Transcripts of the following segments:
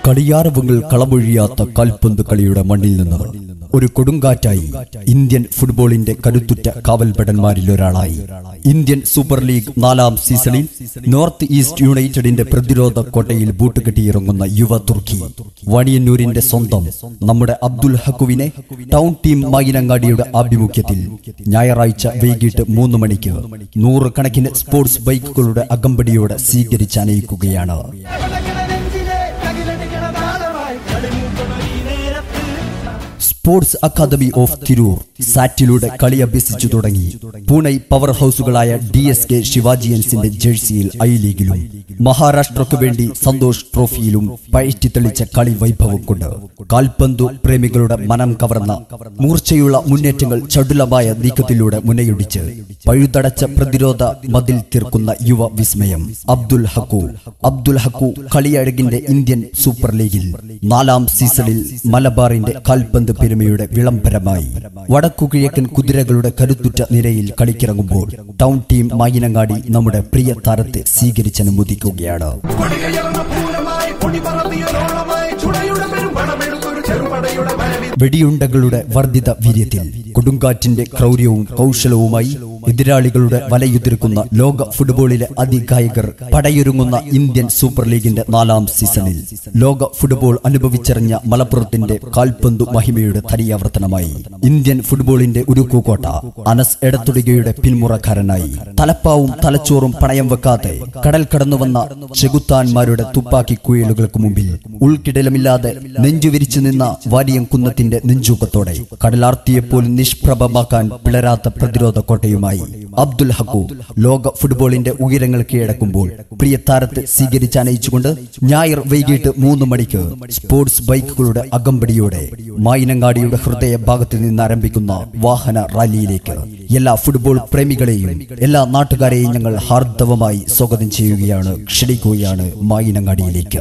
കളിയാരവങ്ങൾ കളമൊഴിയാത്ത കാൽപന്ത് കളിയുടെ മണ്ണിൽ നിന്ന് ഒരു കൊടുങ്കാറ്റായി ഇന്ത്യൻ ഫുട്ബോളിന്റെ കരുത്തുറ്റ കാവൽഭടന്മാരിൽ ഒരാളായി ഇന്ത്യൻ സൂപ്പർ ലീഗ് നാലാം സീസണിൽ നോർത്ത് ഈസ്റ്റ് യുണൈറ്റഡിന്റെ പ്രതിരോധ കോട്ടയിൽ ബൂട്ട് കെട്ടിയിറങ്ങുന്ന യുവ തുർക്കി വണിയന്നൂരിന്റെ സ്വന്തം നമ്മുടെ അബ്ദുൽ ഹക്കുവിനെ ടൗൺ ടീം മൈനങ്ങാടിയുടെ ആഭിമുഖ്യത്തിൽ ഞായറാഴ്ച വൈകിട്ട് മൂന്ന് മണിക്ക് നൂറുകണക്കിന് സ്പോർട്സ് ബൈക്കുകളുടെ അകമ്പടിയോടെ സ്വീകരിച്ചനയിക്കുകയാണ് കലകല നെഞ്ചിലെ കകിലടിക്കണ താളമായി കളിമൂക്കണൊരീ നേരത്ത് സ്പോർട്സ് അക്കാദമി ഓഫ് തിരൂർ സാറ്റിലൂടെ കളി അഭ്യസിച്ചു തുടങ്ങി പൂണെ പവർ ഹൗസുകളായ ഡി എസ് കെ ശിവാജിയൻസിന്റെ ജേഴ്സിയിൽ ഐ ലീഗിലും മഹാരാഷ്ട്രക്ക് വേണ്ടി സന്തോഷ് ട്രോഫിയിലും പയറ്റി തെളിച്ച കളി വൈഭവം കൊണ്ട് കാൽപന്തു പ്രേമികളുടെ മനം കവർന്ന മൂർച്ചയുള്ള മുന്നേറ്റങ്ങൾ ചടുലമായ നീക്കത്തിലൂടെ മുനയൊടിച്ച് പഴുതടച്ച പ്രതിരോധ മതിൽ തീർക്കുന്ന യുവ വിസ്മയം അബ്ദുൽ ഹക്കു അബ്ദുൽ ഹക്കു കളിയഴകിന്റെ ഇന്ത്യൻ സൂപ്പർ ലീഗിൽ നാലാം സീസണിൽ മലബാറിന്റെ കാൽപന്ത് പെരുമയുടെ വിളംബരമായി വടക്കുകിഴക്കൻ കുതിരകളുടെ കരുത്തുറ്റ നിരയിൽ കളിക്കിറങ്ങുമ്പോൾ ടൗൺ ടീം മായിനങ്ങാടി നമ്മുടെ പ്രിയ താരത്തെ സ്വീകരിച്ചനുമോദിക്കുകയാണ് കൊടികയർന്ന പൂരമായി പൊടി പറത്തിയതോളമായി ചുടയുടെ പെരും പണമെടുത്തൊരു ചെറുപടയുടെ വരവിൽ വെടിയുണ്ടകളുടെ വർദ്ധിത വീര്യത്തിൽ കൊടുങ്കാറ്റിന്റെ ക്രൗര്യവും കൗശലവുമായി എതിരാളികളുടെ വലയുതിർക്കുന്ന ലോക ഫുട്ബോളിലെ അതികായകർ പടയൊരുങ്ങുന്ന ഇന്ത്യൻ സൂപ്പർ ലീഗിന്റെ നാലാം സീസണിൽ ലോക ഫുട്ബോൾ അനുഭവിച്ചറിഞ്ഞ മലപ്പുറത്തിന്റെ കാൽപന്തു മഹിമയുടെ തനിയാവർത്തനമായി ഇന്ത്യൻ ഫുട്ബോളിന്റെ ഉരുക്കുകോട്ട അനസ് എടത്തുടികയുടെ പിന്മുറക്കാരനായി തലപ്പാവും തലച്ചോറും പണയം വെക്കാതെ കടൽ കടന്നുവന്ന ചെകുത്താന്മാരുടെ തുപ്പാക്കി കുഴലുകൾക്ക് മുമ്പിൽ ഉൾക്കിടലമില്ലാതെ നെഞ്ചുവിരിച്ചു നിന്ന വാരിയം കുന്നത്തിന്റെ നെഞ്ചൂക്കത്തോടെ കടലാർത്തിയെപ്പോലും നിഷ്പ്രഭമാക്കാൻ പിളരാത്ത പ്രതിരോധ കോട്ടയുമായി അബ്ദുൽ ഹക്കു ലോക ഫുട്ബോളിന്റെ ഉയരങ്ങൾ കീഴടക്കുമ്പോൾ പ്രിയ താരത്തെ സ്വീകരിച്ചനയിച്ചുകൊണ്ട് ഞായർ വൈകിട്ട് മൂന്ന് മണിക്ക് സ്പോർട്സ് ബൈക്കുകളുടെ അകമ്പടിയോടെ മായിനങ്ങാടിയുടെ ഹൃദയ ഭാഗത്ത് നിന്ന് ആരംഭിക്കുന്ന വാഹന റാലിയിലേക്ക് എല്ലാ ഫുട്ബോൾ പ്രേമികളെയും എല്ലാ നാട്ടുകാരെയും ഞങ്ങൾ ഹാർദവമായി സ്വാഗതം ചെയ്യുകയാണ് ക്ഷണിക്കുകയാണ് മായിനങ്ങാടിയിലേക്ക്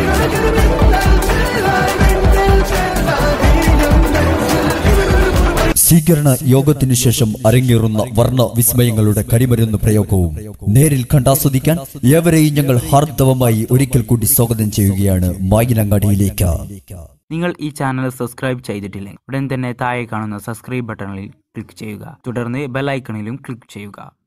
സ്വീകരണ യോഗത്തിനു ശേഷം അരങ്ങേറുന്ന വർണ്ണ വിസ്മയങ്ങളുടെ കരിമരുന്ന് പ്രയോഗവും നേരിൽ കണ്ടാസ്വദിക്കാൻ ഏവരെയും ഞങ്ങൾ ഹാർദവമായി ഒരിക്കൽ കൂടി സ്വാഗതം ചെയ്യുകയാണ് മായിനങ്ങാടിയിലേക്ക് നിങ്ങൾ ഈ ചാനൽ സബ്സ്ക്രൈബ് ചെയ്തിട്ടില്ലെങ്കിൽ ഉടൻ തന്നെ താഴെ കാണുന്ന സബ്സ്ക്രൈബ് ബട്ടണിൽ ക്ലിക്ക് ചെയ്യുക തുടർന്ന് ബെൽ ഐക്കണിലും ക്ലിക്ക് ചെയ്യുക